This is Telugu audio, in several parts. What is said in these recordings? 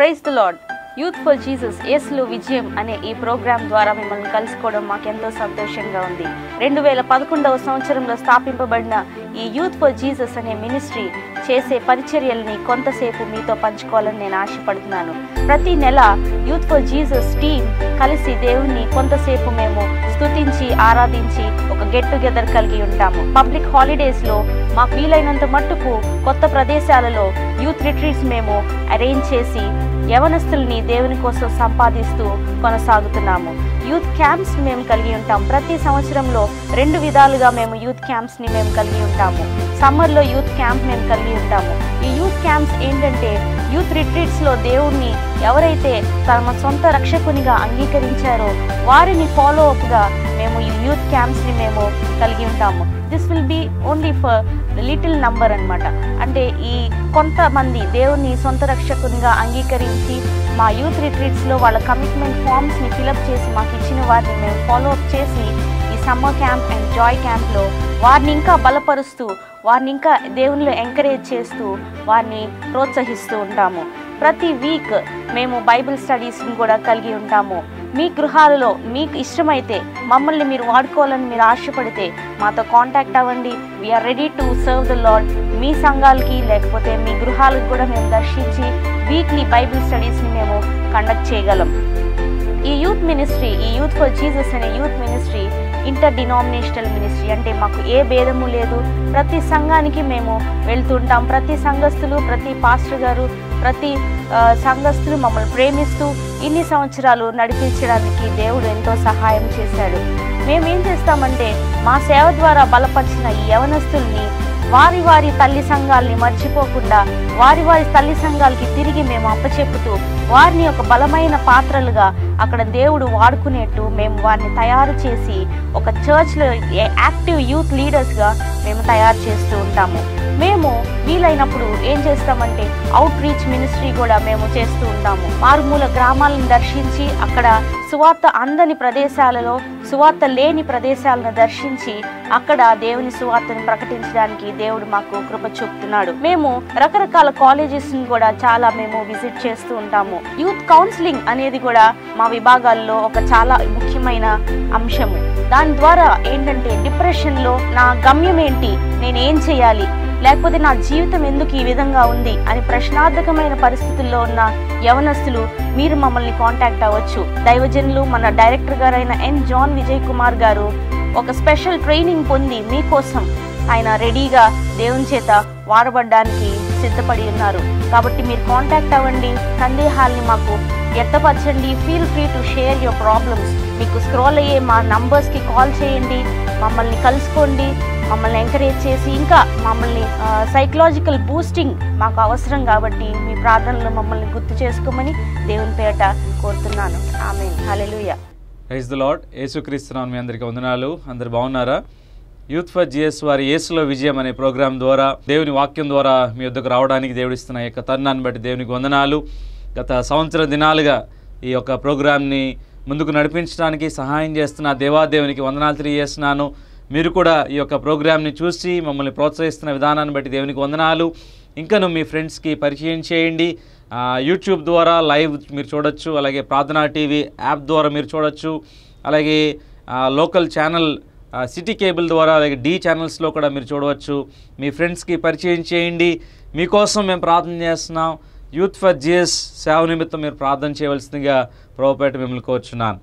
praise the Lord youth for Jesus యేసులో విజయం అనే ఈ ప్రోగ్రాం ద్వారా మిమ్మల్ని కలుసుకోవడం మాకెంతో సంతోషంగా ఉంది రెండు వేల పదకొండవ సంవత్సరంలో స్థాపింపబడిన ఈ యూత్ ఫర్ జీసస్ అనే మినిస్ట్రీ చేసే పరిచర్యల్ని కొంతసేపు మీతో పంచుకోవాలని నేను ఆశపడుతున్నాను ప్రతి నెల యూత్ ఫర్ జీసస్ టీం కలిసి దేవుణ్ణి కొంతసేపు మేము స్తుతించి ఆరాధించి ఒక గెట్ టుగెదర్ కలిగి ఉంటాము పబ్లిక్ హాలిడేస్ లో మాకు వీలైనంత మట్టుకు కొత్త ప్రదేశాలలో యూత్ రిట్రీట్స్ మేము అరేంజ్ చేసి యవనస్తుల్ని దేవుని కోసం సంపాదిస్తూ కొనసాగుతున్నాము యూత్ క్యాంప్స్ మేము కలిగి ఉంటాం ప్రతి సంవత్సరంలో రెండు విధాలుగా మేము యూత్ క్యాంప్స్ ని మేము కలిగి ఉంటాము సమ్మర్లో యూత్ క్యాంప్ మేము కలిగి ఉంటాము ఈ యూత్ క్యాంప్స్ ఏంటంటే యూత్ రిట్రీట్స్ లో దేవుణ్ణి ఎవరైతే తమ సొంత రక్షకునిగా అంగీకరించారో వారిని ఫాలో అప్ గా మేము ఈ యూత్ క్యాంప్స్ ని మేము కలిగి ఉంటాము this will be only for little number అన్నమాట అంటే ఈ కొంతమంది దేవుని సొంత రక్షకునిగా అంగీకరించి మా యూత్ రిట్రీట్స్ లో వాళ్ళ కమిట్మెంట్ ఫామ్స్ ని ఫిలప్ చేసి మాకు ఇచ్చిన వారిని మేము ఫాలో అప్ చేసి ఈ summer camp and joy camp లో వారిని ఇంకా బలపరుస్తూ వారిని ఇంకా దేవునిలో ఎంకరేజ్ చేస్తూ వారిని ప్రోత్సహిస్తూ ఉంటాము ప్రతి వీక్ మేము బైబిల్ స్టడీస్ని కూడా కలిగి ఉంటాము మీ గృహాలలో మీకు ఇష్టమైతే మమ్మల్ని మీరు వాడుకోవాలని మీరు ఆశపడితే మాతో కాంటాక్ట్ అవ్వండి we're ready to serve the Lord మీ సంఘాలకి లేకపోతే మీ గృహాలకు కూడా మేము దర్శించి వీక్లీ బైబిల్ స్టడీస్ని మేము కండక్ట్ చేయగలం ఈ యూత్ మినిస్ట్రీ ఈ యూత్ ఫర్ జీసస్ అనే youth ministry interdenominational ministry అంటే మాకు ఏ భేదము లేదు ప్రతి సంఘానికి మేము వెళ్తుంటాం ప్రతి సంఘస్థులు ప్రతి పాస్టర్ గారు ప్రతి ఆ, సంఘస్థులు మమ్మల్ని ప్రేమిస్తూ ఇన్ని సంవత్సరాలు నడిపించడానికి దేవుడు ఎంతో సహాయం చేశాడు మేము ఏం చేస్తామంటే మా సేవ ద్వారా బలపరిచిన ఈ యవనస్తుల్ని వారి వారి తల్లి సంఘాల్ని మర్చిపోకుండా వారి వారి తల్లి సంఘాలకి తిరిగి మేము అప్పచెప్పుతూ వారిని ఒక బలమైన పాత్రలుగా అక్కడ దేవుడు వాడుకునేట్టు మేము వారిని తయారు చేసి ఒక చర్చ్లో యాక్టివ్ యూత్ లీడర్స్గా మేము తయారు చేస్తూ ఉంటాము మేము వీలైనప్పుడు ఏం చేస్తామంటే అవుట్ రీచ్ మినిస్ట్రీ కూడా మేము చేస్తూ ఉంటాము మారుమూల గ్రామాలను దర్శించి అక్కడ సువార్త అందని ప్రదేశాలలో సువార్త లేని ప్రదేశాలను దర్శించి అక్కడ దేవుని సువార్తను ప్రకటించడానికి దేవుడు మాకు కృప చూపుతున్నాడు మేము రకరకాల కాలేజెస్ ని కూడా చాలా మేము విజిట్ చేస్తూ ఉంటాము యూత్ కౌన్సిలింగ్ అనేది కూడా మా విభాగాల్లో ఒక చాలా ముఖ్యమైన అంశము దాని ద్వారా ఏంటంటే డిప్రెషన్ లో నా గమ్యం ఏంటి నేను ఏం చేయాలి లేకపోతే నా జీవితం ఎందుకు ఈ విధంగా ఉంది అని ప్రశ్నార్థకమైన పరిస్థితుల్లో ఉన్న యవనస్తులు మీరు మమ్మల్ని కాంటాక్ట్ అవ్వచ్చు దైవజనులు మన డైరెక్టర్ గారైన ఎన్ జాన్ విజయ్ కుమార్ గారు ఒక స్పెషల్ ట్రైనింగ్ పొంది మీకోసం ఆయన రెడీగా దేవుని చేత వాడబడ్డానికి సిద్ధపడి ఉన్నారు కాబట్టి మీరు కాంటాక్ట్ అవ్వండి సందేహాల్ని మాకు వ్యక్తపరచండి feel free to share your problems మీకు స్క్రోల్ అయ్యే మా నంబర్స్కి కాల్ చేయండి మమ్మల్ని కలుసుకోండి మమ్మల్ని ఎంకరేజ్ చేసి ఇంకా మమ్మల్ని సైకలాజికల్ బూస్టింగ్ మాకు అవసరం కాబట్టి మీ ప్రార్థనలు మమ్మల్ని గుర్తు చేసుకోమని దేవుని పేట కోరుతున్నాను ఆమె హల్లెలూయా ప్రైజ్ ద లాడ్ యేసుక్రీస్తున్నాను మీ అందరికీ వందనాలు అందరు బాగున్నారా యూత్ ఫర్ జిఎస్ వారి యేసులో విజయం అనే ప్రోగ్రాం ద్వారా దేవుని వాక్యం ద్వారా మీ వద్దకు రావడానికి దేవుడు ఇస్తున్న ఈ యొక్క తరుణాన్ని బట్టి దేవునికి వందనాలు గత సంవత్సర దినాలుగా ఈ యొక్క ప్రోగ్రాంని ముందుకు నడిపించడానికి సహాయం చేస్తున్న దేవాదేవునికి వందనాలు తెలియజేస్తున్నాను మీరు కూడా ఈ యొక్క ప్రోగ్రామ్ని చూసి మమ్మల్ని ప్రోత్సహిస్తున్న విధానాన్ని బట్టి దేవునికి వందనాలు ఇంకను మీ ఫ్రెండ్స్కి పరిచయం చేయండి ఆ, యూట్యూబ్ ద్వారా లైవ్ మీరు చూడొచ్చు అలాగే ప్రార్థనా టీవీ యాప్ ద్వారా మీరు చూడొచ్చు అలాగే ఆ, లోకల్ ఛానల్ ఆ, సిటీ కేబుల్ ద్వారా అలాగే డి ఛానల్స్లో కూడా మీరు చూడవచ్చు మీ ఫ్రెండ్స్కి పరిచయం చేయండి మీకోసం మేము ప్రార్థన చేస్తున్నాం యూత్ ఫర్ జిఎస్ సేవ నిమిత్తం మీరు ప్రార్థన చేయవలసిందిగా ప్రభుపేట మిమ్మల్ని కోరుచున్నాను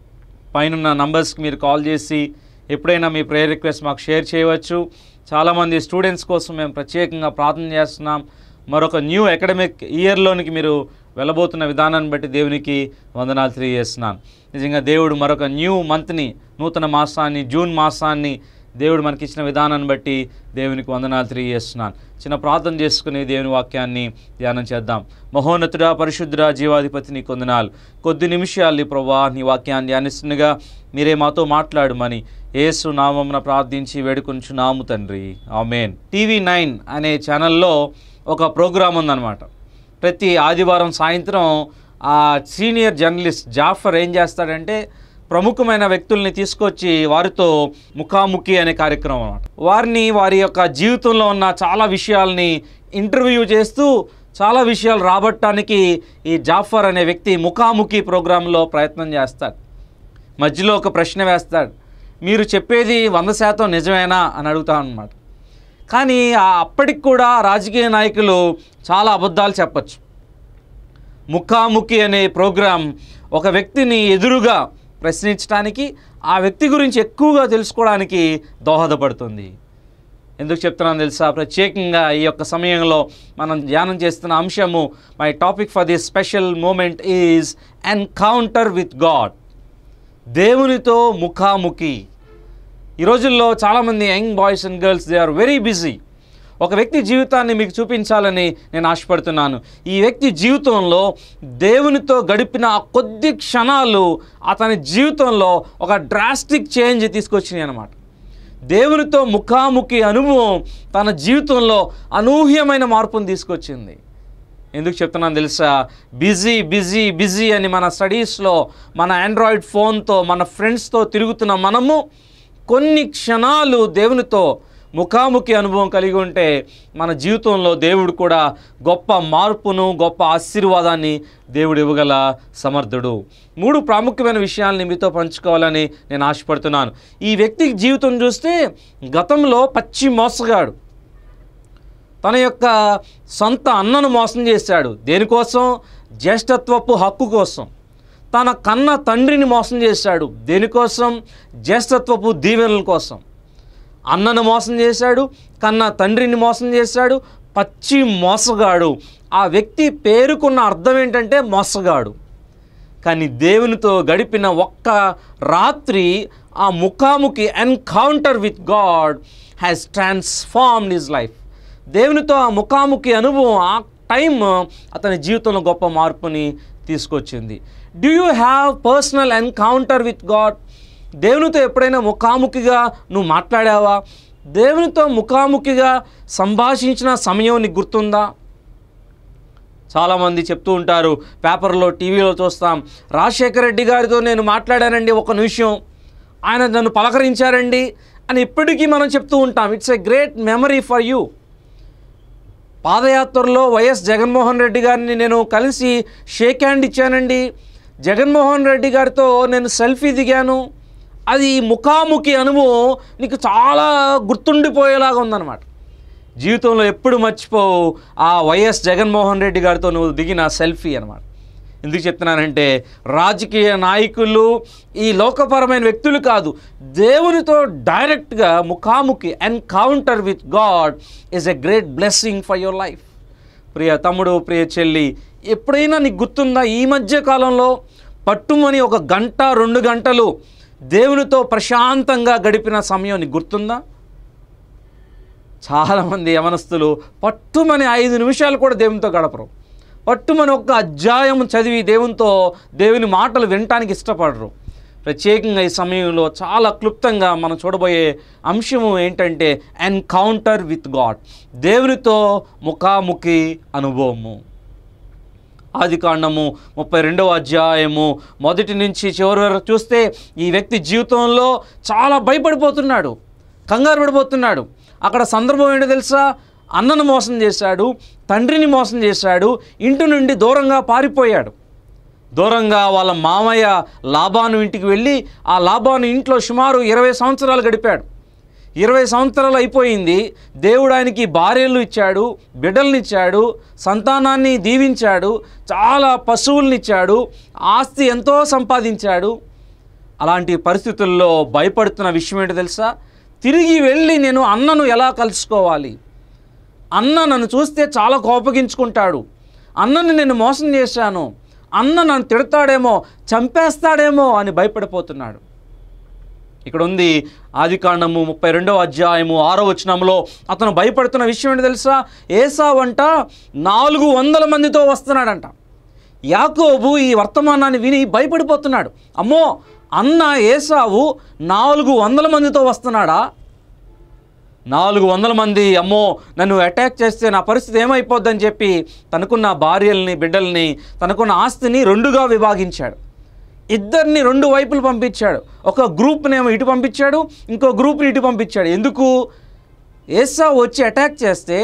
పైన నంబర్స్కి మీరు కాల్ చేసి ఎప్పుడైనా మీ ప్రేయర్ రిక్వెస్ట్ మాకు షేర్ చేయవచ్చు చాలామంది స్టూడెంట్స్ కోసం మేము ప్రత్యేకంగా ప్రార్థన చేస్తున్నాం మరొక న్యూ అకాడమిక్ ఇయర్లోనికి మీరు వెళ్ళబోతున్న విధానాన్ని బట్టి దేవునికి వందనాలు తెలియజేస్తున్నాను నిజంగా దేవుడు మరొక న్యూ మంత్ని నూతన మాసాన్ని జూన్ మాసాన్ని దేవుడు మనకిచ్చిన విధానాన్ని బట్టి దేవునికి వందనాలు తెలియజేస్తున్నాను చిన్న ప్రార్థన చేసుకుని దేవుని వాక్యాన్ని ధ్యానం చేద్దాం మహోన్నతుడా పరిశుద్ధుడా జీవాధిపతి నీ కొందనాలు కొద్ది నిమిషాలు ప్రభా నీ వాక్యాన్ని ధ్యానిస్తుండగా మీరే మాతో మాట్లాడమని యేసు నామమున ప్రార్థించి వేడుకొంచున్నాము తండ్రి ఆమెన్ టీవీ నైన్ అనే ఛానల్లో ఒక ప్రోగ్రాం ఉందన్నమాట ప్రతి ఆదివారం సాయంత్రం ఆ సీనియర్ జర్నలిస్ట్ జాఫర్ ఏం చేస్తాడంటే ప్రముఖమైన వ్యక్తుల్ని తీసుకొచ్చి వారితో ముఖాముఖి అనే కార్యక్రమం అన్నమాట వారిని వారి యొక్క జీవితంలో ఉన్న చాలా విషయాల్ని ఇంటర్వ్యూ చేస్తూ చాలా విషయాలు రాబట్టడానికి ఈ జాఫర్ అనే వ్యక్తి ముఖాముఖి ప్రోగ్రాంలో ప్రయత్నం చేస్తాడు మధ్యలో ఒక ప్రశ్న వేస్తాడు మీరు చెప్పేది వంద శాతం నిజమేనా అని అడుగుతా అన్నమాట కానీ ఆ అప్పటికి కూడా రాజకీయ నాయకులు చాలా అబద్ధాలు చెప్పచ్చు ముఖాముఖి అనే ప్రోగ్రాం ఒక వ్యక్తిని ఎదురుగా ప్రశ్నించడానికి ఆ వ్యక్తి గురించి ఎక్కువగా తెలుసుకోవడానికి దోహదపడుతుంది ఎందుకు చెప్తున్నాను తెలుసా ప్రత్యేకంగా ఈ యొక్క సమయంలో మనం ధ్యానం చేస్తున్న అంశము my topic for this special moment is encounter with God దేవునితో ముఖాముఖి ఈ రోజుల్లో చాలామంది young boys and girls they are very busy ఒక వ్యక్తి జీవితాన్ని మీకు చూపించాలని నేను ఆశపడుతున్నాను ఈ వ్యక్తి జీవితంలో దేవునితో గడిపిన ఆ కొద్ది క్షణాలు అతని జీవితంలో ఒక డ్రాస్టిక్ చేంజ్ తీసుకొచ్చినాయి అన్నమాట దేవునితో ముఖాముఖి అనుభవం తన జీవితంలో అనూహ్యమైన మార్పును తీసుకొచ్చింది ఎందుకు చెప్తున్నాను తెలుసా బిజీ బిజీ బిజీ అని మన స్టడీస్లో మన ఆండ్రాయిడ్ ఫోన్తో మన ఫ్రెండ్స్తో తిరుగుతున్న మనము కొన్ని క్షణాలు దేవునితో ముఖాముఖి అనుభవం కలిగి ఉంటే మన జీవితంలో దేవుడు కూడా గొప్ప మార్పును గొప్ప ఆశీర్వాదాన్ని దేవుడు ఇవ్వగల సమర్థుడు మూడు ప్రాముఖ్యమైన విషయాల్ని మీతో పంచుకోవాలని నేను ఆశపడుతున్నాను ఈ వ్యక్తి జీవితం చూస్తే గతంలో పచ్చి మోసగాడు తన యొక్క సొంత అన్నను మోసం చేశాడు దేనికోసం జ్యేష్ఠత్వపు హక్కు కోసం తన కన్న తండ్రిని మోసం చేశాడు దేనికోసం జ్యేష్ఠత్వపు దీవెనల కోసం అన్నను మోసం చేశాడు కన్న తండ్రిని మోసం చేశాడు పచ్చి మోసగాడు ఆ వ్యక్తి పేరుకున్న అర్థం ఏంటంటే మోసగాడు కానీ దేవునితో గడిపిన ఒక్క రాత్రి ఆ ముఖాముఖి encounter with God has transformed his life దేవునితో ఆ ముఖాముఖి అనుభవం ఆ టైం అతని జీవితంలో గొప్ప మార్పుని తీసుకొచ్చింది do you have personal encounter with God దేవునితో ఎప్పుడైనా ముఖాముఖిగా నువ్వు మాట్లాడావా దేవునితో ముఖాముఖిగా సంభాషించిన సమయం నీకు గుర్తుందా చాలామంది చెప్తూ ఉంటారు పేపర్లో టీవీలో చూస్తాం రాజశేఖర రెడ్డి గారితో నేను మాట్లాడానండి ఒక నిమిషం ఆయన నన్ను పలకరించారండి అని ఇప్పటికీ మనం చెప్తూ ఉంటాం it's a great memory for you పాదయాత్రలో వైఎస్ జగన్మోహన్ రెడ్డి గారిని నేను కలిసి షేక్ హ్యాండ్ ఇచ్చానండి జగన్మోహన్ రెడ్డి గారితో నేను సెల్ఫీ దిగాను అది ముఖాముఖి అనుభవం నీకు చాలా గుర్తుండిపోయేలాగా ఉందన్నమాట జీవితంలో ఎప్పుడు మర్చిపోవు ఆ వైఎస్ జగన్మోహన్ రెడ్డి గారితో నువ్వు దిగిన సెల్ఫీ అనమాట ఎందుకు చెప్తున్నానంటే రాజకీయ నాయకులు ఈ లోకపరమైన వ్యక్తులు కాదు దేవునితో డైరెక్ట్గా ముఖాముఖి encounter with God is a great blessing for your life ప్రియ తమ్ముడు ప్రియ చెల్లి ఎప్పుడైనా నీకు గుర్తుందా ఈ మధ్య కాలంలో పట్టుమని ఒక గంట రెండు గంటలు దేవునితో ప్రశాంతంగా గడిపిన సమయం నీకు గుర్తుందా చాలామంది యవనస్తులు పట్టుమని ఐదు నిమిషాలు కూడా దేవునితో గడపరు పట్టుమని ఒక్క అధ్యాయం చదివి దేవునితో దేవుని మాటలు వినటానికి ఇష్టపడరు ప్రత్యేకంగా ఈ సమయంలో చాలా క్లుప్తంగా మనం చూడబోయే అంశము ఏంటంటే ఎన్కౌంటర్ విత్ గాడ్ దేవునితో ముఖాముఖి అనుభవము ఆది కాండము ముప్పై రెండవ అధ్యాయము మొదటి నుంచి చివరి వరకు చూస్తే ఈ వ్యక్తి జీవితంలో చాలా భయపడిపోతున్నాడు కంగారు పడిపోతున్నాడు అక్కడ సందర్భం ఏంటో తెలుసా అన్నను మోసం చేశాడు తండ్రిని మోసం చేశాడు ఇంటి నుండి దూరంగా పారిపోయాడు దూరంగా వాళ్ళ మామయ్య లాభాను ఇంటికి వెళ్ళి ఆ లాభాను ఇంట్లో సుమారు ఇరవై సంవత్సరాలు గడిపాడు ఇరవై సంవత్సరాలు అయిపోయింది దేవుడు ఆయనకి భార్యలు ఇచ్చాడు బిడ్డల్ని ఇచ్చాడు సంతానాన్ని దీవించాడు చాలా పశువుల్ని ఇచ్చాడు ఆస్తి ఎంతో సంపాదించాడు అలాంటి పరిస్థితుల్లో భయపడుతున్న విషయం ఏంటో తెలుసా తిరిగి వెళ్ళి నేను అన్నను ఎలా కలుసుకోవాలి అన్న నన్ను చూస్తే చాలా కోపగించుకుంటాడు అన్నని నేను మోసం చేశాను అన్న నన్ను తిడతాడేమో చంపేస్తాడేమో అని భయపడిపోతున్నాడు ఇక్కడ ఉంది ఆదికాండము ముప్పై రెండవ అధ్యాయము ఆరో వచనంలో అతను భయపడుతున్న విషయం ఏంటి తెలుసా ఏసావంట నాలుగు వందల మందితో వస్తున్నాడంట యాకోబు ఈ వర్తమానాన్ని విని భయపడిపోతున్నాడు అమ్మో అన్న ఏసావు నాలుగు వందల మందితో వస్తున్నాడా నాలుగు వందల మంది అమ్మో నన్ను అటాక్ చేస్తే నా పరిస్థితి ఏమైపోద్దని చెప్పి తనకున్న భార్యల్ని బిడ్డల్ని తనకున్న ఆస్తిని రెండుగా విభాగించాడు ఇద్దరిని రెండు వైపులు పంపించాడు ఒక గ్రూప్నేమో ఇటు పంపించాడు ఇంకో గ్రూప్ని ఇటు పంపించాడు ఎందుకు ఏసా వచ్చి అటాక్ చేస్తే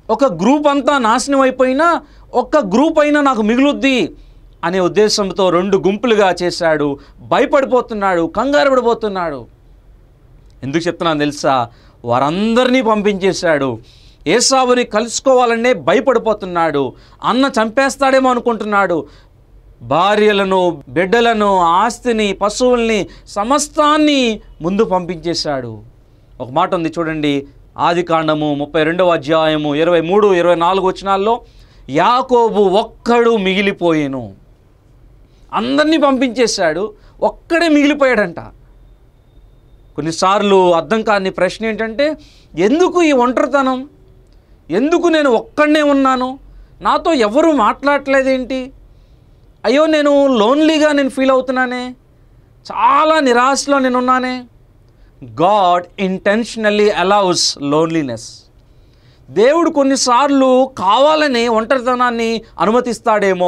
ఒక గ్రూప్ అంతా నాశనం అయిపోయినా ఒక్క గ్రూప్ అయినా నాకు మిగులుద్ది అనే ఉద్దేశంతో రెండు గుంపులుగా చేశాడు భయపడిపోతున్నాడు కంగారు పడిపోతున్నాడు ఎందుకు చెప్తున్నాను తెలుసా వారందరినీ పంపించేశాడు ఏసావుని కలుసుకోవాలనే భయపడిపోతున్నాడు అన్న చంపేస్తాడేమో అనుకుంటున్నాడు భార్యలను బిడ్డలను ఆస్తిని పశువుల్ని సమస్తాన్ని ముందు పంపించేశాడు ఒక మాట ఉంది చూడండి ఆది కాండము ముప్పై రెండవ అధ్యాయము ఇరవై మూడు ఇరవై నాలుగు వచనాల్లో యాకోబు ఒక్కడు మిగిలిపోయేను అందరినీ పంపించేశాడు ఒక్కడే మిగిలిపోయాడంట కొన్నిసార్లు అర్థం కాని ప్రశ్న ఏంటంటే ఎందుకు ఈ ఒంటరితనం ఎందుకు నేను ఒక్కడనే ఉన్నాను నాతో ఎవరు మాట్లాడట్లేదేంటి అయ్యో నేను లోన్లీగా నేను ఫీల్ అవుతున్నానే చాలా నిరాశలో నేను ఉన్నానే గాడ్ ఇంటెన్షనల్లీ అలౌస్ లోన్లీనెస్ దేవుడు కొన్నిసార్లు కావాలని ఒంటరితనాన్ని అనుమతిస్తాడేమో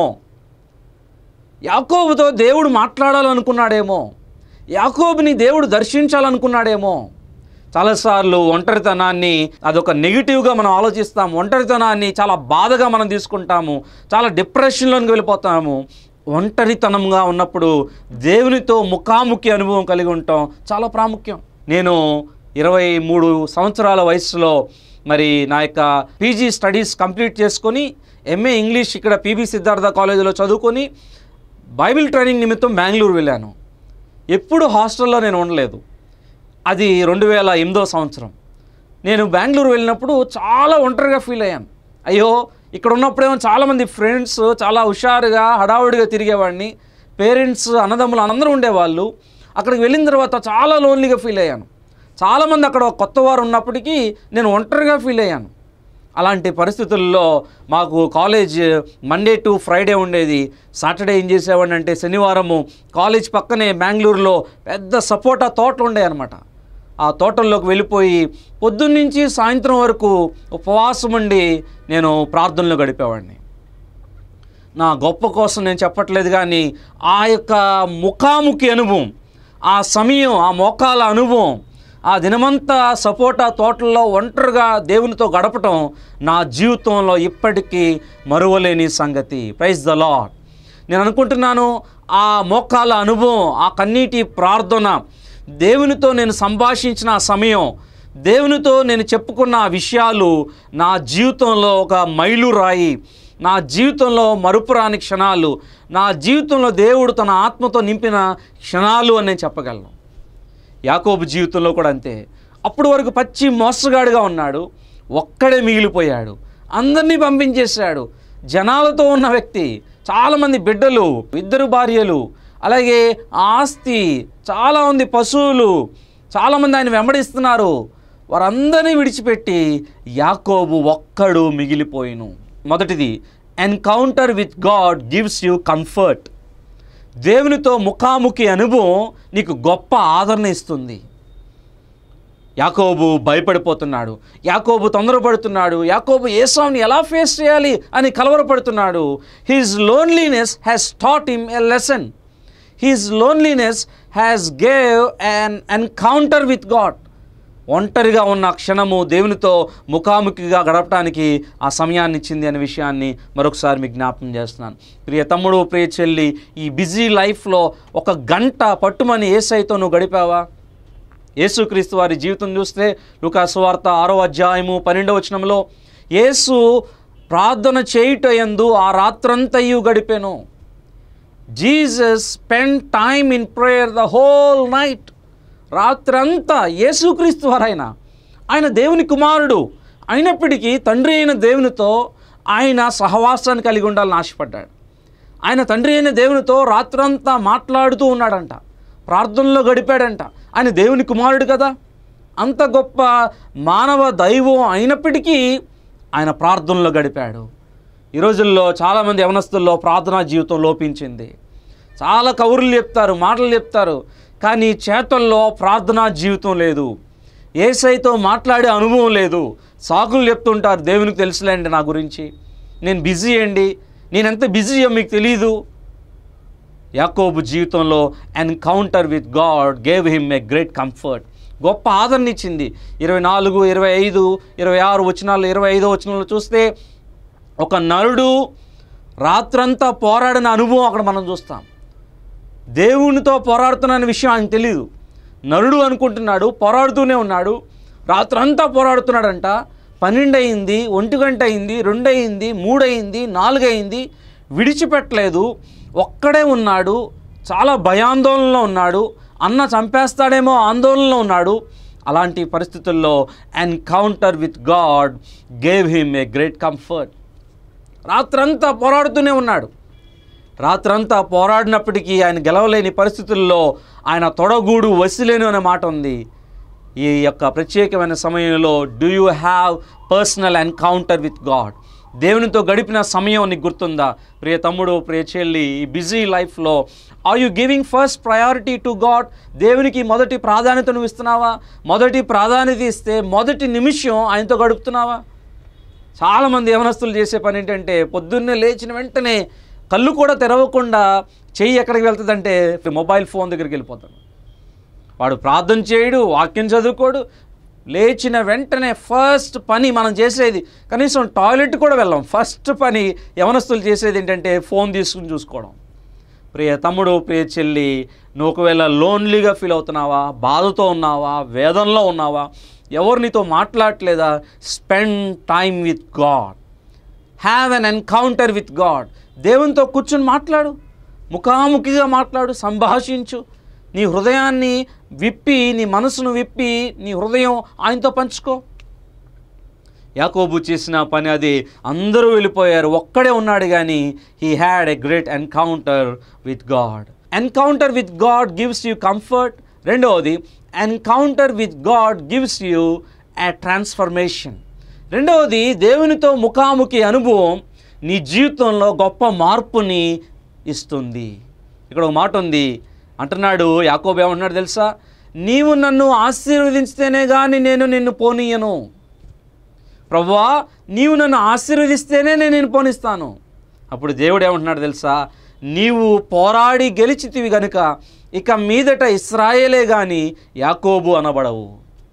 యాకోబుతో దేవుడు మాట్లాడాలనుకున్నాడేమో యాకోబుని దేవుడు దర్శించాలనుకున్నాడేమో చాలాసార్లు ఒంటరితనాన్ని అదొక నెగిటివ్గా మనం ఆలోచిస్తాము ఒంటరితనాన్ని చాలా బాధగా మనం తీసుకుంటాము చాలా డిప్రెషన్లోకి వెళ్ళిపోతాము ఒంటరితనంగా ఉన్నప్పుడు దేవునితో ముఖాముఖి అనుభవం కలిగి ఉంటాం చాలా ప్రాముఖ్యం నేను ఇరవై మూడు సంవత్సరాల వయసులో మరి నా యొక్క పీజీ స్టడీస్ కంప్లీట్ చేసుకొని ఎంఏ ఇంగ్లీష్ ఇక్కడ పీబీ సిద్ధార్థ కాలేజీలో చదువుకొని బైబిల్ ట్రైనింగ్ నిమిత్తం బెంగళూరు వెళ్ళాను ఎప్పుడు హాస్టల్లో నేను ఉండలేదు అది రెండు వేల ఎనిమిదో సంవత్సరం నేను బెంగళూరు వెళ్ళినప్పుడు చాలా ఒంటరిగా ఫీల్ అయ్యాను అయ్యో ఇక్కడ ఉన్నప్పుడేమో చాలామంది ఫ్రెండ్స్ చాలా హుషారుగా హడావుడిగా తిరిగేవాడిని పేరెంట్స్ అన్నదమ్ములు అందరూ ఉండేవాళ్ళు అక్కడికి వెళ్ళిన తర్వాత చాలా లోన్లీగా ఫీల్ అయ్యాను చాలామంది అక్కడ కొత్త వారు ఉన్నప్పటికీ నేను ఒంటరిగా ఫీల్ అయ్యాను అలాంటి పరిస్థితుల్లో మాకు కాలేజ్ మండే టు ఫ్రైడే ఉండేది సాటర్డే ఏం చేసేవాడిని అంటే శనివారము కాలేజ్ పక్కనే బెంగళూరులో పెద్ద సపోటా తోటలు ఉండే అనమాట ఆ తోటల్లోకి వెళ్ళిపోయి పొద్దున్నుంచి సాయంత్రం వరకు ఉపవాసం ఉండి నేను ప్రార్థనలు గడిపేవాడిని నా గొప్ప కోసం నేను చెప్పట్లేదు కానీ ఆ యొక్క ముఖాముఖి అనుభవం ఆ సమయం ఆ మోకాల అనుభవం ఆ దినమంతా సపోటా తోటల్లో ఒంటరిగా దేవునితో గడపటం నా జీవితంలో ఇప్పటికీ మరువలేని సంగతి ప్రైజ్ ద లాడ్ నేను అనుకుంటున్నాను ఆ మోకాల అనుభవం ఆ కన్నీటి ప్రార్థన దేవునితో నేను సంభాషించిన ఆ సమయం దేవునితో నేను చెప్పుకున్న ఆ విషయాలు నా జీవితంలో ఒక మైలురాయి నా జీవితంలో మరుపురాని క్షణాలు నా జీవితంలో దేవుడు తన ఆత్మతో నింపిన క్షణాలు అని నేను చెప్పగలను యాకోబు జీవితంలో కూడా అంతే అప్పుడు వరకు పచ్చి మోసగాడిగా ఉన్నాడు ఒక్కడే మిగిలిపోయాడు అందరినీ పంపించేశాడు జనాలతో ఉన్న వ్యక్తి చాలామంది బిడ్డలు ఇద్దరు భార్యలు అలాగే ఆస్తి చాలా మంది పశువులు చాలామంది ఆయన వెంబడిస్తున్నారు వారందరినీ విడిచిపెట్టి యాకోబు ఒక్కడు మిగిలిపోయిను మొదటిది encounter with God gives you comfort దేవునితో ముఖాముఖి అనుభవం నీకు గొప్ప ఆదరణ ఇస్తుంది యాకోబు భయపడిపోతున్నాడు యాకోబు తొందరపడుతున్నాడు యాకోబు ఏసావుని ఎలా ఫేస్ చేయాలి అని కలవరపడుతున్నాడు his loneliness has taught him a lesson his loneliness has gave an encounter with God ఒంటరిగా ఉన్న క్షణము దేవునితో ముఖాముఖిగా గడపడానికి ఆ సమయాన్ని ఇచ్చింది అనే విషయాన్ని మరొకసారి మీకు జ్ఞాపకం చేస్తున్నాను ప్రియ తమ్ముడు ప్రియ చెల్లి ఈ బిజీ లైఫ్లో ఒక గంట పట్టుమని ఏసైతో నువ్వు గడిపావా యేసుక్రీస్తు వారి జీవితం చూస్తే లుకాసు వార్త ఆరో అధ్యాయము పన్నెండవ వచనంలో యేసు ప్రార్థన చేయుట యందు ఆ రాత్రంతయు గడిపెను Jesus spend time in prayer the whole night రాత్రంతా యేసుక్రీస్తు వారైన ఆయన దేవుని కుమారుడు అయినప్పటికీ తండ్రి అయిన దేవునితో ఆయన సహవాసాన్ని కలిగి ఉండాలని ఆశపడ్డాడు ఆయన తండ్రి అయిన దేవునితో రాత్రంతా మాట్లాడుతూ ఉన్నాడంట ప్రార్థనలో గడిపాడంట ఆయన దేవుని కుమారుడు కదా అంత గొప్ప మానవ దైవం అయినప్పటికీ ఆయన ప్రార్థనలో గడిపాడు ఈ రోజుల్లో చాలామంది యవనస్తుల్లో ప్రార్థనా జీవితం లోపించింది చాలా కౌరులు చెప్తారు మాటలు చెప్తారు కానీ చేతల్లో ప్రార్థనా జీవితం లేదు ఏసైతో మాట్లాడే అనుభవం లేదు సాకులు చెప్తుంటారు దేవునికి తెలుసులేండి నా గురించి నేను బిజీ అండి నేను ఎంత బిజీయో మీకు తెలీదు యాకోబు జీవితంలో encounter with God gave him a great comfort గొప్ప ఆదరణ ఇచ్చింది ఇరవై నాలుగు ఇరవై ఐదు ఇరవై ఆరు వచనాలు ఇరవై ఐదో వచనంలో చూస్తే ఒక నరుడు రాత్రంతా పోరాడిన అనుభవం అక్కడ మనం చూస్తాం దేవునితో పోరాడుతున్న విషయం ఆయనకు తెలియదు నరుడు అనుకుంటున్నాడు పోరాడుతూనే ఉన్నాడు రాత్రంతా పోరాడుతున్నాడంట పన్నెండు అయింది ఒంటి గంట అయింది రెండు అయింది మూడు అయింది నాలుగు అయింది విడిచిపెట్టలేదు ఒక్కడే ఉన్నాడు చాలా భయాందోళనలో ఉన్నాడు అన్న చంపేస్తాడేమో ఆందోళనలో ఉన్నాడు అలాంటి పరిస్థితుల్లో encounter with God gave him a great comfort రాత్రంతా పోరాడుతూనే ఉన్నాడు రాత్రంతా పోరాడినప్పటికీ ఆయన గెలవలేని పరిస్థితుల్లో ఆయన తొడగూడు వసిలేను అనే మాట ఉంది ఈ యొక్క ప్రత్యేకమైన సమయంలో do you have personal encounter with God దేవునితో గడిపిన సమయం నీకు గుర్తుందా ప్రియ తమ్ముడు ప్రియ చెల్లి ఈ బిజీ లైఫ్లో are you giving first priority to God దేవునికి మొదటి ప్రాధాన్యతను ఇస్తున్నావా మొదటి ప్రాధాన్యత ఇస్తే మొదటి నిమిషం ఆయనతో గడుపుతున్నావా చాలామంది యవనస్తులు చేసే పని ఏంటంటే పొద్దున్నే లేచిన వెంటనే కళ్ళు కూడా తెరవకుండా చెయ్యి ఎక్కడికి వెళ్తుందంటే మొబైల్ ఫోన్ దగ్గరికి వెళ్ళిపోతాడు వాడు ప్రార్థన చేయడు వాక్యం చదువుకోడు లేచిన వెంటనే ఫస్ట్ పని మనం చేసేది కనీసం టాయిలెట్ కూడా వెళ్ళాం ఫస్ట్ పని యవనస్తులు చేసేది ఏంటంటే ఫోన్ తీసుకుని చూసుకోవడం ప్రియ తమ్ముడు ప్రియ చెల్లి నువ్వు ఒకవేళ లోన్లీగా ఫీల్ అవుతున్నావా బాధతో ఉన్నావా వేదనలో ఉన్నావా ఎవరు నీతో మాట్లాడట్లేదా spend time with God have an encounter with God దేవునితో కూర్చుని మాట్లాడు ముఖాముఖిగా మాట్లాడు సంభాషించు నీ హృదయాన్ని విప్పి నీ మనసును విప్పి నీ హృదయం ఆయనతో పంచుకో యాకోబు చేసిన పని అది అందరూ వెళ్ళిపోయారు ఒక్కడే ఉన్నాడు కానీ he had a great encounter with God encounter with God gives you comfort రెండవది encounter with God gives you a transformation రెండవది దేవునితో ముఖాముఖి అనుభవం నీ జీవితంలో గొప్ప మార్పుని ఇస్తుంది ఇక్కడ ఒక మాట ఉంది అంటున్నాడు యాకోబు ఏమన్నాడు తెలుసా నీవు నన్ను ఆశీర్వదించితేనే కానీ నేను నిన్ను పోనీయను ప్రభువా నీవు నన్ను ఆశీర్వదిస్తేనే నేను నేను పోనిస్తాను అప్పుడు దేవుడు ఏమంటున్నాడు తెలుసా నీవు పోరాడి గెలిచితివి గనుక ఇక మీదట ఇస్రాయేలే కానీ యాకోబు అనబడవు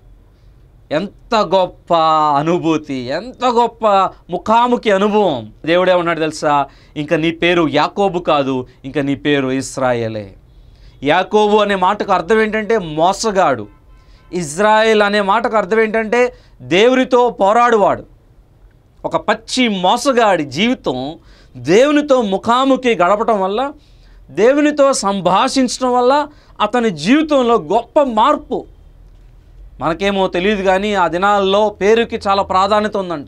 ఎంత గొప్ప అనుభూతి ఎంత గొప్ప ముఖాముఖి అనుభవం దేవుడు ఏమన్నాడు తెలుసా ఇంకా నీ పేరు యాకోబు కాదు ఇంకా నీ పేరు ఇస్రాయేలే యాకోబు అనే మాటకు అర్థం ఏంటంటే మోసగాడు ఇజ్రాయెల్ అనే మాటకు అర్థం ఏంటంటే దేవునితో పోరాడువాడు ఒక పచ్చి మోసగాడి జీవితం దేవునితో ముఖాముఖి గడపటం వల్ల దేవునితో సంభాషించడం వల్ల అతని జీవితంలో గొప్ప మార్పు మనకేమో తెలియదు కానీ ఆ దినాల్లో పేరుకి చాలా ప్రాధాన్యత ఉందంట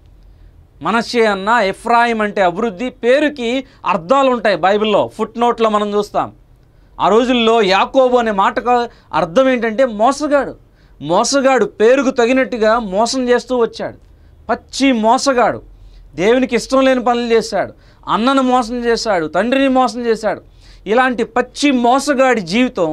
మనషే అన్న ఎఫ్రాయిం అంటే అభివృద్ధి పేరుకి అర్థాలు ఉంటాయి బైబిల్లో ఫుట్ నోట్లో మనం చూస్తాం ఆ రోజుల్లో యాకోబు అనే మాటకు అర్థం ఏంటంటే మోసగాడు మోసగాడు పేరుకు తగినట్టుగా మోసం చేస్తూ వచ్చాడు పచ్చి మోసగాడు దేవునికి ఇష్టం లేని పనులు చేశాడు అన్నను మోసం చేశాడు తండ్రిని మోసం చేశాడు ఇలాంటి పచ్చి మోసగాడి జీవితం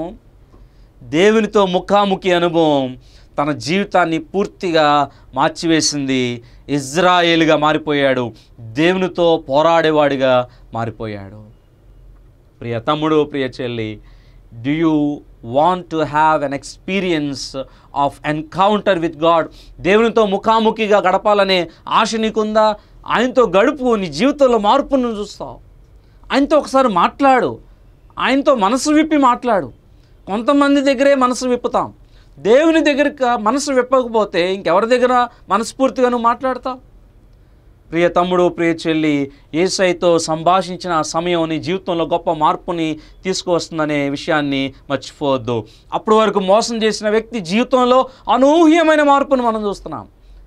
దేవునితో ముఖాముఖి అనుభవం తన జీవితాన్ని పూర్తిగా మార్చివేసింది ఇజ్రాయేలుగా మారిపోయాడు దేవునితో పోరాడేవాడిగా మారిపోయాడు ప్రియ తమ్ముడు ప్రియ చెల్లి do you want to have an experience of encounter with God దేవునితో ముఖాముఖిగా గడపాలనే ఆశ నీకుందా ఆయనతో గడుపు నీ జీవితంలో మార్పును చూస్తావు ఆయనతో ఒకసారి మాట్లాడు ఆయనతో మనసు విప్పి మాట్లాడు కొంతమంది దగ్గరే మనసు విప్పుతాం దేవుని దగ్గర మనసు విప్పకపోతే ఇంకెవరి దగ్గర మనస్ఫూర్తిగా నువ్వు మాట్లాడతావు ప్రియ తమ్ముడు ప్రియ చెల్లి ఏసైతో సంభాషించిన ఆ సమయం నీ జీవితంలో గొప్ప మార్పుని తీసుకువస్తుందనే విషయాన్ని మర్చిపోవద్దు అప్పటి వరకు మోసం చేసిన వ్యక్తి జీవితంలో అనూహ్యమైన మార్పును మనం చూస్తున్నాం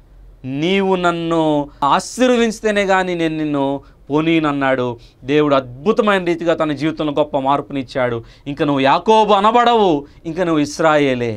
నీవు నన్ను ఆశీర్వదించితేనే కానీ నేను నిన్ను పోనీనన్నాడు దేవుడు అద్భుతమైన రీతిగా తన జీవితంలో గొప్ప మార్పునిచ్చాడు ఇంకా నువ్వు యాకోబు అనబడవు ఇంకా నువ్వు ఇస్రాయేలే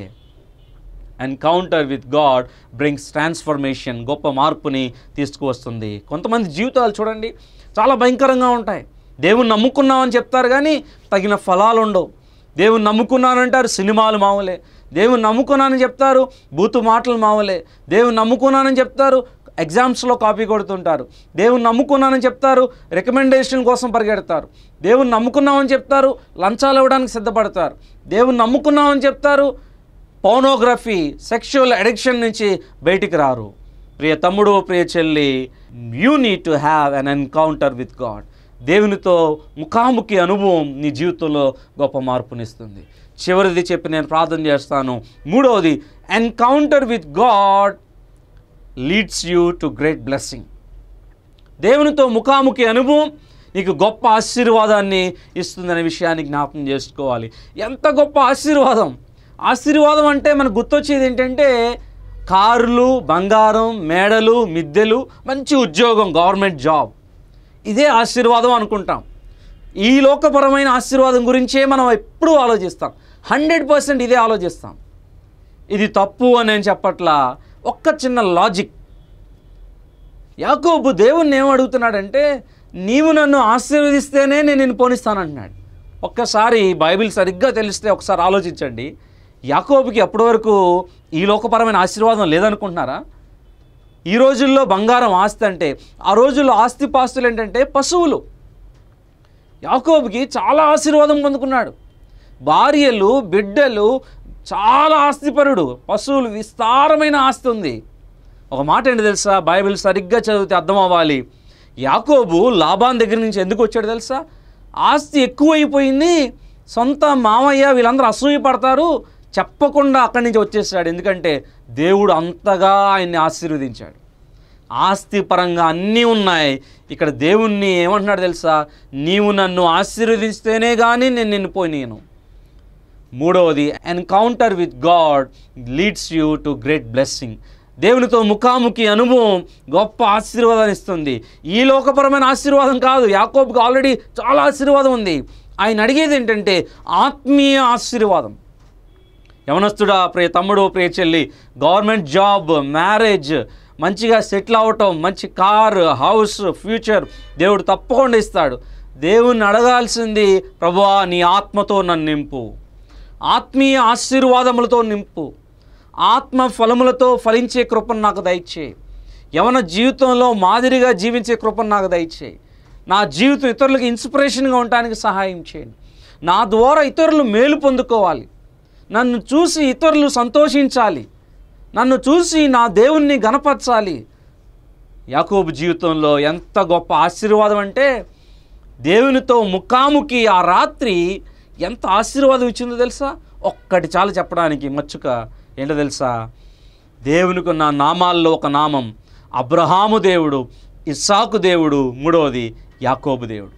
encounter with God brings transformation గొప్ప మార్పుని తీసుకువస్తుంది కొంతమంది జీవితాలు చూడండి చాలా భయంకరంగా ఉంటాయి దేవుని నమ్ముకున్నామని చెప్తారు కానీ తగిన ఫలాలు ఉండవు దేవుని నమ్ముకున్నానంటారు సినిమాలు మామూలే దేవుని నమ్ముకున్నానని చెప్తారు బూతు మాటలు మామూలే దేవుని నమ్ముకున్నానని చెప్తారు ఎగ్జామ్స్లో కాపీ కొడుతుంటారు దేవుని నమ్ముకున్నానని చెప్తారు రికమెండేషన్ కోసం పరిగెడతారు దేవుని నమ్ముకున్నామని చెప్తారు లంచాలు ఇవ్వడానికి సిద్ధపడతారు దేవుని నమ్ముకున్నామని చెప్తారు పౌనోగ్రఫీ సెక్షువల్ అడిక్షన్ నుంచి బయటికి రారు ప్రియ తమ్ముడు ప్రియ చెల్లి you need to have an encounter with God దేవునితో ముఖాముఖి అనుభవం నీ జీవితంలో గొప్ప మార్పునిస్తుంది చివరిది చెప్పి నేను ప్రార్థన చేస్తాను మూడవది encounter with God leads you to great blessing దేవునితో ముఖాముఖి అనుభవం నీకు గొప్ప ఆశీర్వాదాన్ని ఇస్తుందనే విషయాన్ని జ్ఞాపకం చేసుకోవాలి ఎంత గొప్ప ఆశీర్వాదం ఆశీర్వాదం అంటే మనకు గుర్తొచ్చేది ఏంటంటే కార్లు బంగారం మేడలు మిద్దెలు మంచి ఉద్యోగం గవర్నమెంట్ జాబ్ ఇదే ఆశీర్వాదం అనుకుంటాం ఈ లోకపరమైన ఆశీర్వాదం గురించే మనం ఎప్పుడూ ఆలోచిస్తాం హండ్రెడ్ పర్సెంట్ ఇదే ఆలోచిస్తాం ఇది తప్పు అని నేను చెప్పట్లా ఒక్క చిన్న లాజిక్ యాకోబు దేవుణ్ణి ఏం అడుగుతున్నాడంటే నీవు నన్ను ఆశీర్వదిస్తేనే నేను నిన్ను పోనిస్తానంటున్నాడు ఒక్కసారి బైబిల్ సరిగ్గా తెలిస్తే ఒకసారి ఆలోచించండి యాకోబుకి అప్పటి వరకు ఈ లోకపరమైన ఆశీర్వాదం లేదనుకుంటున్నారా ఈ రోజుల్లో బంగారం ఆస్తి అంటే ఆ రోజుల్లో ఆస్తిపాస్తులు ఏంటంటే పశువులు యాకోబుకి చాలా ఆశీర్వాదం పొందుకున్నాడు భార్యలు బిడ్డలు చాలా ఆస్తిపరుడు పశువులు విస్తారమైన ఆస్తి ఉంది ఒక మాట ఏంటి తెలుసా బైబిల్ సరిగ్గా చదివితే అర్థం అవ్వాలి యాకోబు లాభాన్ దగ్గర నుంచి ఎందుకు వచ్చాడు తెలుసా ఆస్తి ఎక్కువైపోయింది సొంత మామయ్య వీళ్ళందరూ అసూయ పడతారు చెప్పకుండా అక్కడి నుంచి వచ్చేసాడు ఎందుకంటే దేవుడు అంతగా ఆయన్ని ఆశీర్వదించాడు ఆస్తి పరంగా అన్నీ ఉన్నాయి ఇక్కడ దేవుణ్ణి ఏమంటున్నాడు తెలుసా నీవు నన్ను ఆశీర్వదిస్తేనే కానీ నేను నిన్ను పోనీయను మూడవది encounter with God leads you to great blessing దేవునితో ముఖాముఖి అనుభవం గొప్ప ఆశీర్వాదాన్ని ఇస్తుంది ఈ లోకపరమైన ఆశీర్వాదం కాదు యాకోబుకి ఆల్రెడీ చాలా ఆశీర్వాదం ఉంది ఆయన అడిగేది ఏంటంటే ఆత్మీయ ఆశీర్వాదం యవనస్తుడా ప్రియ తమ్ముడు ప్రియ చెల్లి గవర్నమెంట్ జాబ్ మ్యారేజ్ మంచిగా సెటిల్ అవ్వటం మంచి కార్ హౌస్ ఫ్యూచర్ దేవుడు తప్పకుండా ఇస్తాడు దేవుణ్ణి అడగాల్సింది ప్రభువా నీ ఆత్మతో నన్ను నింపు ఆత్మీయ ఆశీర్వాదములతో నింపు ఆత్మ ఫలములతో ఫలించే కృపను నాకు దయచేయి యవన జీవితంలో మాదిరిగా జీవించే కృపను నాకు దయచేయి నా జీవితం ఇతరులకు ఇన్స్పిరేషన్గా ఉండటానికి సహాయం చేయండి నా ద్వారా ఇతరులు మేలు పొందుకోవాలి నన్ను చూసి ఇతరులు సంతోషించాలి నన్ను చూసి నా దేవుణ్ణి గనపరచాలి యాకోబు జీవితంలో ఎంత గొప్ప ఆశీర్వాదం అంటే దేవునితో ముఖాముఖి ఆ రాత్రి ఎంత ఆశీర్వాదం ఇచ్చిందో తెలుసా ఒక్కటి చాలు చెప్పడానికి మచ్చుక ఏంటో తెలుసా దేవునికి ఉన్న నామాల్లో ఒక నామం అబ్రహాము దేవుడు ఇస్సాకు దేవుడు మూడవది యాకోబు దేవుడు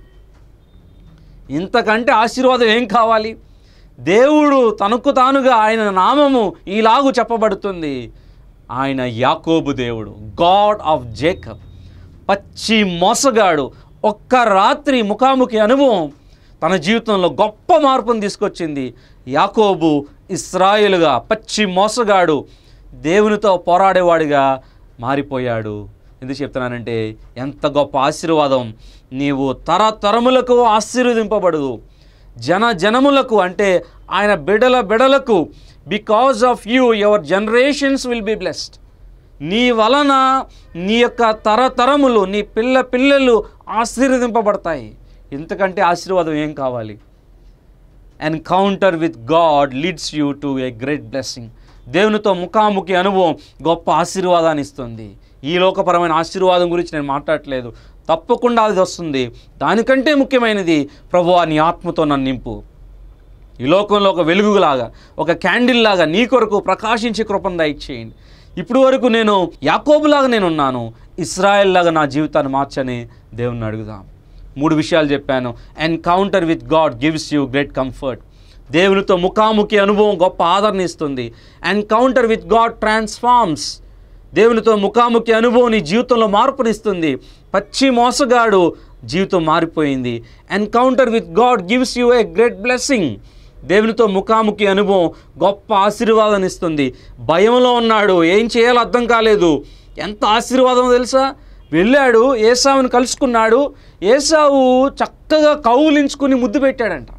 ఇంతకంటే ఆశీర్వాదం ఏం కావాలి దేవుడు తనకు తానుగా ఆయన నామము ఈలాగు చెప్పబడుతుంది ఆయన యాకోబు దేవుడు గాడ్ ఆఫ్ జేకబ్ పచ్చి మోసగాడు ఒక్క రాత్రి ముఖాముఖి అనుభవం తన జీవితంలో గొప్ప మార్పును తీసుకొచ్చింది యాకోబు ఇస్రాయేలుగా పచ్చి మోసగాడు దేవునితో పోరాడేవాడిగా మారిపోయాడు ఎందుకు చెప్తున్నానంటే ఎంత గొప్ప ఆశీర్వాదం నీవు తరతరములకు ఆశీర్వదింపబడు జన జనములకు అంటే ఆయన బిడల బిడలకు because of you your generations will be blessed నీ వలన నీ యొక్క తరతరములు నీ పిల్ల పిల్లలు ఆశీర్వదింపబడతాయి ఇంతకంటే ఆశీర్వాదం ఏం కావాలి encounter with God leads you to a great blessing దేవునితో ముఖాముఖి అనుభవం గొప్ప ఆశీర్వాదాన్ని ఇస్తుంది ఈ లోకపరమైన ఆశీర్వాదం గురించి నేను మాట్లాడట్లేదు తప్పకుండా అది వస్తుంది దానికంటే ముఖ్యమైనది ప్రభువా నీ ఆత్మతో నన్ను నింపు ఈ లోకంలో ఒక వెలుగులాగా ఒక క్యాండిల్ లాగా నీ కొరకు ప్రకాశించే కృపను దయచేయండి ఇప్పుడు వరకు నేను యాకోబులాగా నేను ఉన్నాను ఇస్రాయెల్ లాగా నా జీవితాన్ని మార్చని దేవుణ్ణి అడుగుదాం మూడు విషయాలు చెప్పాను encounter with God gives you great comfort దేవునితో ముఖాముఖి అనుభవం గొప్ప ఆదరణ ఇస్తుంది ఎన్కౌంటర్ విత్ గాడ్ ట్రాన్స్ఫార్మ్స్ దేవునితో ముఖాముఖి అనుభవం నీ జీవితంలో మార్పునిస్తుంది పచ్చి మోసగాడు జీవితం మారిపోయింది encounter with God gives you a great blessing దేవునితో ముఖాముఖి అనుభవం గొప్ప ఆశీర్వాదాన్ని ఇస్తుంది భయంలో ఉన్నాడు ఏం చేయాలో అర్థం కాలేదు ఎంత ఆశీర్వాదం తెలుసా వెళ్ళాడు ఏసావుని కలుసుకున్నాడు ఏసావు చక్కగా కౌలించుకుని ముద్దు పెట్టాడంట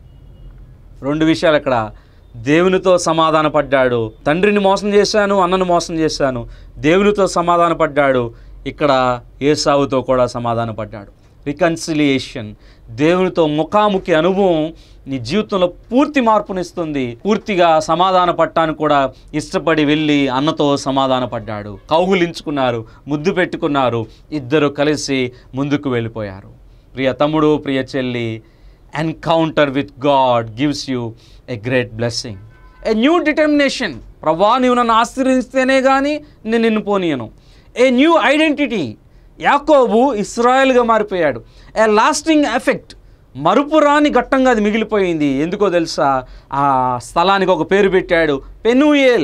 రెండు విషయాలు అక్కడ దేవునితో సమాధాన పడ్డాడు తండ్రిని మోసం చేశాను అన్నను మోసం చేశాను దేవునితో సమాధాన పడ్డాడు ఇక్కడ ఏసావుతో కూడా సమాధాన పడ్డాడు రికన్సిలియేషన్ దేవునితో ముఖాముఖి అనుభవం నీ జీవితంలో పూర్తి మార్పునిస్తుంది పూర్తిగా సమాధాన పట్టాను కూడా ఇష్టపడి వెళ్ళి అన్నతో సమాధాన పడ్డాడు కౌగులించుకున్నారు ముద్దు పెట్టుకున్నారు ఇద్దరు కలిసి ముందుకు వెళ్ళిపోయారు ప్రియ తమ్ముడు ప్రియ చెల్లి encounter with God gives you a great blessing a new determination ప్రభా నీవు నన్ను ఆశీర్వదిస్తేనే కానీ నేను నిన్ను పోనీయను ఏ న్యూ ఐడెంటిటీ యాకోబు ఇస్రాయల్గా మారిపోయాడు ఏ లాస్టింగ్ ఎఫెక్ట్ మరుపురాని ఘట్టంగా అది మిగిలిపోయింది ఎందుకో తెలుసా ఆ స్థలానికి ఒక పేరు పెట్టాడు పెనుయేల్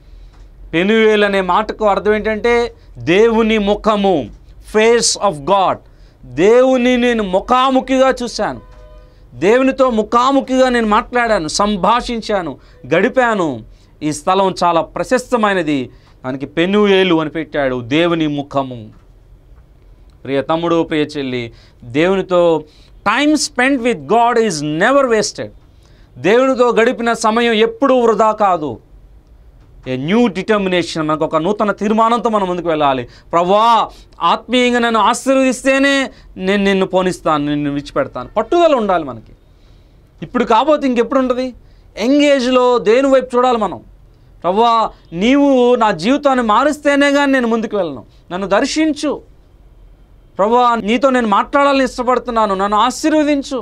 పెనుయేల్ అనే మాటకు అర్థం ఏంటంటే దేవుని ముఖము ఫేస్ ఆఫ్ గాడ్ దేవుని నేను ముఖాముఖిగా చూశాను దేవునితో ముఖాముఖిగా నేను మాట్లాడాను సంభాషించాను గడిపాను ఈ స్థలం చాలా ప్రశస్తమైనది దానికి పెనుయేలు అని పెట్టాడు దేవుని ముఖము ప్రియ తమ్ముడు ప్రియ చెల్లి దేవునితో time spend with God is never wasted దేవునితో గడిపిన సమయం ఎప్పుడూ వృధా కాదు ఏ న్యూ డిటర్మినేషన్ మనకు ఒక నూతన తీర్మానంతో మనం ముందుకు వెళ్ళాలి ప్రభా ఆత్మీయంగా నన్ను ఆశీర్వదిస్తేనే నేను నిన్ను పోనిస్తాను నిన్ను విడిచిపెడతాను పట్టుదల ఉండాలి మనకి ఇప్పుడు కాబోతే ఇంకెప్పుడు ఉంటుంది ఎంగేజ్లో దేని వైపు చూడాలి మనం ప్రభా నీవు నా జీవితాన్ని మారుస్తేనే కానీ నేను ముందుకు వెళ్ళను నన్ను దర్శించు ప్రభా నీతో నేను మాట్లాడాలని ఇష్టపడుతున్నాను నన్ను ఆశీర్వదించు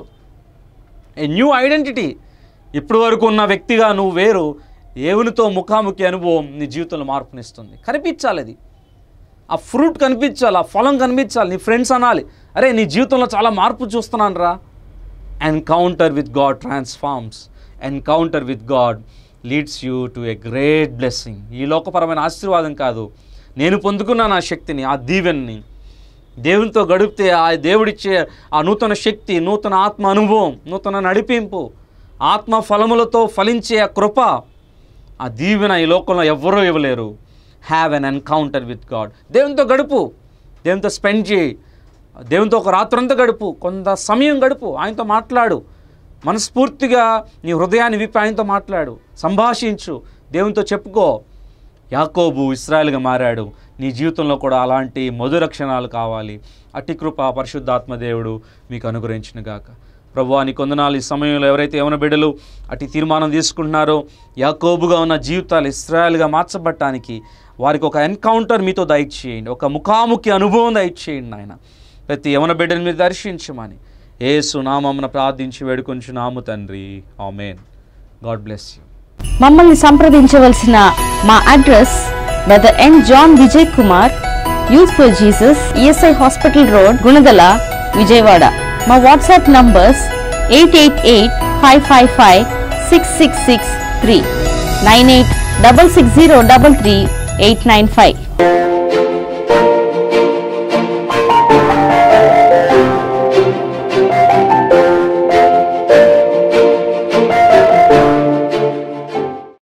ఏ న్యూ ఐడెంటిటీ ఇప్పటి వరకు ఉన్న వ్యక్తిగా నువ్వు వేరు దేవునితో ముఖాముఖి అనుభవం నీ జీవితంలో మార్పునిస్తుంది కనిపించాలి అది ఆ ఫ్రూట్ కనిపించాలి ఆ ఫలం కనిపించాలి నీ ఫ్రెండ్స్ అనాలి అరే నీ జీవితంలో చాలా మార్పు చూస్తున్నాను రా encounter with God transforms encounter with God leads you to a great blessing ఈ లోకపరమైన ఆశీర్వాదం కాదు నేను పొందుకున్నాను ఆ శక్తిని ఆ దీవెన్ని దేవునితో గడిపితే ఆ దేవుడిచ్చే ఆ నూతన శక్తి నూతన ఆత్మ అనుభవం నూతన నడిపింపు ఆత్మ ఫలములతో ఫలించే ఆ కృప ఆ దీవెన ఈ లోకంలో ఎవ్వరూ ఇవ్వలేరు have an encounter with God దేవునితో గడుపు దేవునితో స్పెండ్ చేయి దేవునితో ఒక రాత్రంతా గడుపు కొంత సమయం గడుపు ఆయనతో మాట్లాడు మనస్ఫూర్తిగా నీ హృదయాన్ని విప్పి ఆయనతో మాట్లాడు సంభాషించు దేవునితో చెప్పుకో యాకోబు ఇస్రాయల్గా మారాడు నీ జీవితంలో కూడా అలాంటి మధుర క్షణాలు కావాలి అట్టి కృప పరిశుద్ధాత్మ దేవుడు మీకు అనుగ్రహించిన గాక ప్రభు నీ కొందనాలు ఈ సమయంలో ఎవరైతే యవన బిడ్డలు అట్టి తీర్మానం తీసుకుంటున్నారో యాకోబుగా ఉన్న జీవితాలు ఇస్రాయల్గా మార్చబట్టడానికి వారికి ఒక ఎన్కౌంటర్ మీతో దయచేయండి ఒక ముఖాముఖి అనుభవం దయచేయండి ఆయన ప్రతి యవన బిడ్డని మీరు దర్శించమని ఏసు నామమున ప్రార్థించి వేడుకొంచున్నాము తండ్రి ఆమెన్ గాడ్ బ్లెస్ యూ మమ్మల్ని సంప్రదించవలసిన మా address brother N John Vijay Kumar youth for Jesus ESI hospital road Gunadala Vijayawada మా WhatsApp numbers eight eight eight five five five six six six three nine eight double six zero double three eight nine five